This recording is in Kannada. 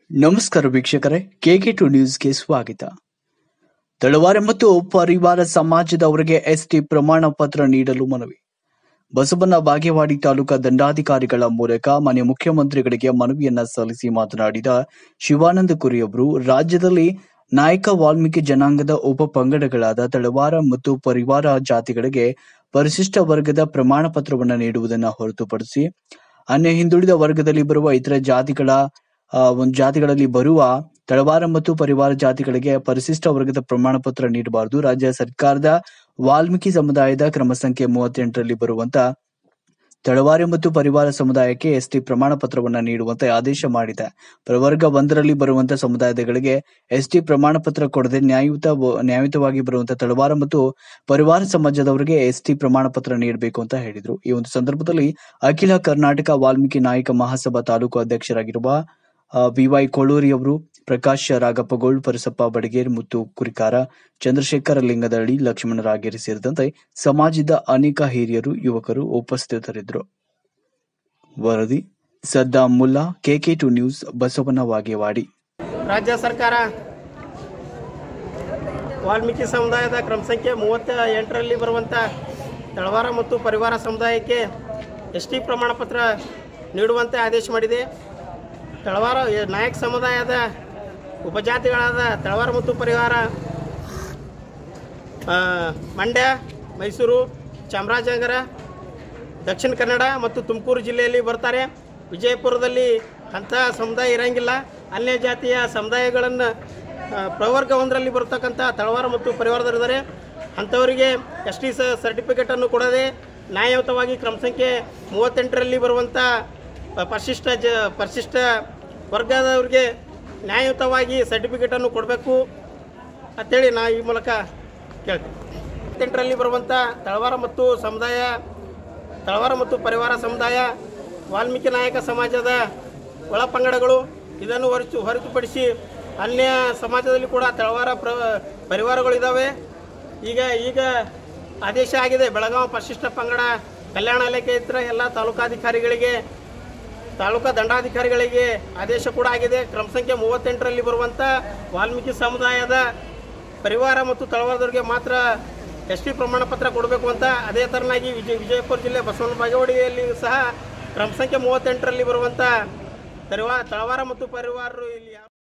ನಮಸ್ಕಾರ ವೀಕ್ಷಕರೇ ಕೆಕೆ ಟು ನ್ಯೂಸ್ಗೆ ಸ್ವಾಗತ ತಳವಾರ ಮತ್ತು ಪರಿವಾರ ಸಮಾಜದವರಿಗೆ ಎಸ್ಟಿ ಪ್ರಮಾಣ ಪತ್ರ ನೀಡಲು ಮನವಿ ಬಸವನ ಬಾಗೇವಾಡಿ ತಾಲೂಕಾ ದಂಡಾಧಿಕಾರಿಗಳ ಮೂಲಕ ಮಾನ್ಯ ಮುಖ್ಯಮಂತ್ರಿಗಳಿಗೆ ಮನವಿಯನ್ನ ಸಲ್ಲಿಸಿ ಮಾತನಾಡಿದ ಶಿವಾನಂದ ಕುರಿ ಅವರು ರಾಜ್ಯದಲ್ಲಿ ನಾಯಕ ವಾಲ್ಮೀಕಿ ಜನಾಂಗದ ಉಪ ಪಂಗಡಗಳಾದ ತಳವಾರ ಮತ್ತು ಪರಿವಾರ ಜಾತಿಗಳಿಗೆ ಪರಿಶಿಷ್ಟ ವರ್ಗದ ಪ್ರಮಾಣ ಪತ್ರವನ್ನು ನೀಡುವುದನ್ನು ಹೊರತುಪಡಿಸಿ ಅನ್ಯ ಹಿಂದುಳಿದ ವರ್ಗದಲ್ಲಿ ಬರುವ ಇತರ ಜಾತಿಗಳ ಆ, ಒಂದು ಜಾತಿಗಳಲ್ಲಿ ಬರುವ ತಳವಾರ ಮತ್ತು ಪರಿವಾರ ಜಾತಿಗಳಿಗೆ ಪರಿಶಿಷ್ಟ ವರ್ಗದ ಪ್ರಮಾಣ ಪತ್ರ ನೀಡಬಾರದು ರಾಜ್ಯ ಸರ್ಕಾರದ ವಾಲ್ಮೀಕಿ ಸಮುದಾಯದ ಕ್ರಮ ಸಂಖ್ಯೆ ಮೂವತ್ತೆಂಟರಲ್ಲಿ ಬರುವಂತ ತಳವಾರ ಮತ್ತು ಪರಿವಾರ ಸಮುದಾಯಕ್ಕೆ ಎಸ್ಟಿ ಪ್ರಮಾಣ ಪತ್ರವನ್ನ ನೀಡುವಂತೆ ಆದೇಶ ಮಾಡಿದೆ ಪ್ರವರ್ಗ ಒಂದರಲ್ಲಿ ಬರುವಂತ ಸಮುದಾಯಗಳಿಗೆ ಎಸ್ಟಿ ಪ್ರಮಾಣ ಪತ್ರ ಕೊಡದೆ ನ್ಯಾಯಯುತ ನ್ಯಾಯಯುತವಾಗಿ ಬರುವಂತ ತಳವಾರ ಮತ್ತು ಪರಿವಾರ ಸಮಾಜದವರಿಗೆ ಎಸ್ಟಿ ಪ್ರಮಾಣ ಪತ್ರ ನೀಡಬೇಕು ಅಂತ ಹೇಳಿದ್ರು ಈ ಒಂದು ಸಂದರ್ಭದಲ್ಲಿ ಅಖಿಲ ಕರ್ನಾಟಕ ವಾಲ್ಮೀಕಿ ನಾಯಕ ಮಹಾಸಭಾ ತಾಲೂಕು ಅಧ್ಯಕ್ಷರಾಗಿರುವ ಬಿವೈ ಕೊಳ್ಳೂರಿ ಅವರು ಪ್ರಕಾಶ್ ರಾಗಪ್ಪಗೋಳ್ ಪರಸಪ್ಪ ಬಡಗೇರ್ ಮುತ್ತು ಕುರಿಕಾರ ಚಂದ್ರಶೇಖರ ಲಿಂಗದಳ್ಳಿ ಲಕ್ಷ್ಮಣ ರಾಗೇರಿ ಸೇರಿದಂತೆ ಸಮಾಜದ ಅನೇಕ ಹಿರಿಯರು ಯುವಕರು ಉಪಸ್ಥಿತರಿದ್ದರು ವರದಿ Saddam Mulla KK two news Basavana ವಾಗೇವಾಡಿ ರಾಜ್ಯ ಸರ್ಕಾರ ವಾಲ್ಮೀಕಿ ಸಮುದಾಯದ ಕ್ರಮ ಸಂಖ್ಯೆ ಮೂವತ್ತ ಎಂಟರಲ್ಲಿ ಬರುವಂಥ ತಳವಾರ ಮತ್ತು ಪರಿವಾರ ಸಮುದಾಯಕ್ಕೆ ಎಸ್ ಟಿ ಪ್ರಮಾಣ ಪತ್ರ ನೀಡುವಂತೆ ಆದೇಶ ಮಾಡಿದೆ ತಳವಾರ ನಾಯಕ ಸಮುದಾಯದ ಉಪಜಾತಿಗಳಾದ ತಳವಾರ ಮತ್ತು ಪರಿವಾರ ಆ, ಮಂಡ್ಯ ಮೈಸೂರು ಚಾಮರಾಜನಗರ ದಕ್ಷಿಣ ಕನ್ನಡ ಮತ್ತು ತುಮಕೂರು ಜಿಲ್ಲೆಯಲ್ಲಿ ಬರ್ತಾರೆ ವಿಜಯಪುರದಲ್ಲಿ ಅಂಥ ಸಮುದಾಯ ಇರಂಗಿಲ್ಲ ಅನ್ಯ ಜಾತಿಯ ಸಮುದಾಯಗಳನ್ನು ಆ, ಪ್ರವರ್ಗ ಒಂದರಲ್ಲಿ ಬರ್ತಕ್ಕಂಥ ತಳವಾರ ಮತ್ತು ಪರಿವಾರದವರಿದ್ದಾರೆ ಅಂಥವರಿಗೆ ಎಸ್ ಟಿ ಸರ್ಟಿಫಿಕೇಟನ್ನು ಕೊಡದೆ ನ್ಯಾಯಯುತವಾಗಿ ಕ್ರಮ ಸಂಖ್ಯೆ ಮೂವತ್ತೆಂಟರಲ್ಲಿ ಬರುವಂಥ ಪ- ಪರಿಶಿಷ್ಟ ಜ ಪರಿಶಿಷ್ಟ ವರ್ಗದವರಿಗೆ ನ್ಯಾಯಯುತವಾಗಿ ಸರ್ಟಿಫಿಕೇಟನ್ನು ಕೊಡಬೇಕು ಅಂತೇಳಿ ನಾ ಈ ಮೂಲಕ ಕೇಳ್ತೀನಿ ಇಪ್ಪತ್ತೆಂಟರಲ್ಲಿ ಬರುವಂಥ ತಳವಾರ ಮತ್ತು ಸಮುದಾಯ ತಳವಾರ ಮತ್ತು ಪರಿವಾರ ಸಮುದಾಯ ವಾಲ್ಮೀಕಿ ನಾಯಕ ಸಮಾಜದ ಒಳ ಪಂಗಡಗಳು ಇದನ್ನು ಹೊರತು ಹೊರತುಪಡಿಸಿ ಅನ್ಯ ಸಮಾಜದಲ್ಲಿ ಕೂಡ ತಳವಾರ ಪ್ರ ಪರಿವಾರಗಳು ಇದ್ದಾವೆ ಈಗ ಈಗ ಆದೇಶ ಆಗಿದೆ ಬೆಳಗಾವಿ ಪರಿಶಿಷ್ಟ ಪಂಗಡ ಕಲ್ಯಾಣ ಇಲಾಖೆ ಇತರ ಎಲ್ಲ ತಾಲೂಕಾಧಿಕಾರಿಗಳಿಗೆ ತಾಲೂಕಾ ದಂಡಾಧಿಕಾರಿಗಳಿಗೆ ಆದೇಶ ಕೂಡ ಆಗಿದೆ ಕ್ರಮ ಸಂಖ್ಯೆ ಮೂವತ್ತೆಂಟರಲ್ಲಿ ಬರುವಂಥ ವಾಲ್ಮೀಕಿ ಸಮುದಾಯದ ಪರಿವಾರ ಮತ್ತು ತಳವಾರದವರಿಗೆ ಮಾತ್ರ ಎಸ್ ಟಿ ಪ್ರಮಾಣ ಪತ್ರ ಕೊಡಬೇಕು ಅಂತ ಅದೇ ಥರನಾಗಿ ವಿಜಯ ವಿಜಯಪುರ ಜಿಲ್ಲೆ ಬಸವನ ಬಾಗೇವಾಡಿಯಲ್ಲಿ ಸಹ ಕ್ರಮ ಸಂಖ್ಯೆ ಮೂವತ್ತೆಂಟರಲ್ಲಿ ಬರುವಂಥ ಪರಿವಾರ ತಳವಾರ ಮತ್ತು ಪರಿವಾರರು ಇಲ್ಲಿ